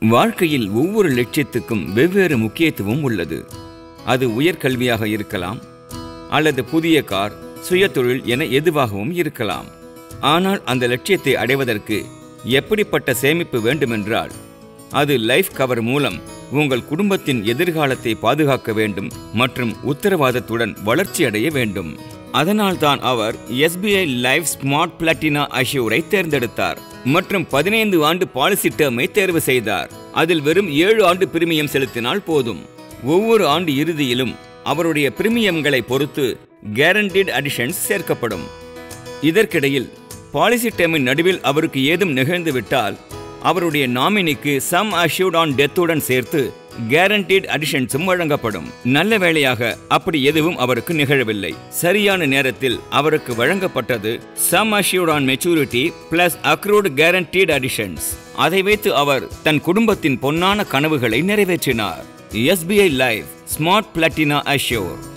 வாழ்க்கையில் ஒவ்வொரு லட்சியத்துக்கும் வெவ்வேறு முக்கியத்துவம் உள்ளது அது உயர்கல்வியாக இருக்கலாம் அல்லது புதிய கார் சுயதொழில் என எதுவாகவும் இருக்கலாம் ஆனால் அந்த லட்சியத்தை அடைவதற்கு எப்படிப்பட்ட சேமிப்பு வேண்டுமென்றால் அது லைஃப் கவர் மூலம் உங்கள் குடும்பத்தின் எதிர்காலத்தை பாதுகாக்க வேண்டும் மற்றும் உத்தரவாதத்துடன் வளர்ச்சி அடைய வேண்டும் அதனால்தான் அவர் எஸ்பிஐ லைஃப் ஸ்மார்ட் பிளாட்டினா அஷ்யூரை தேர்ந்தெடுத்தார் மற்றும் பதினைந்து ஆண்டு பாலிசி டேர்மை தேர்வு செய்தார் அதில் வெறும் ஏழு ஆண்டு பிரீமியம் செலுத்தினால் போதும் ஒவ்வொரு ஆண்டு இறுதியிலும் அவருடைய பிரீமியம்களை பொறுத்து கேரண்டீட் அடிஷன்ஸ் சேர்க்கப்படும் இதற்கிடையில் பாலிசி டேர்மின் நடுவில் அவருக்கு ஏதும் நிகழ்ந்துவிட்டால் அவருடைய நாமினிக்கு சம் அஷ்யூர்ட் ஆன் டெத்துடன் சேர்த்து கேரண்டீட் அடிஷன்ஸும் வழங்கப்படும் நல்ல வேளையாக அப்படி எதுவும் அவருக்கு நிகழவில்லை சரியான நேரத்தில் அவருக்கு வழங்கப்பட்டது sum assured on maturity plus accrued guaranteed additions அதை வைத்து அவர் தன் குடும்பத்தின் பொன்னான கனவுகளை நிறைவேற்றினார் SBI life smart Platina assure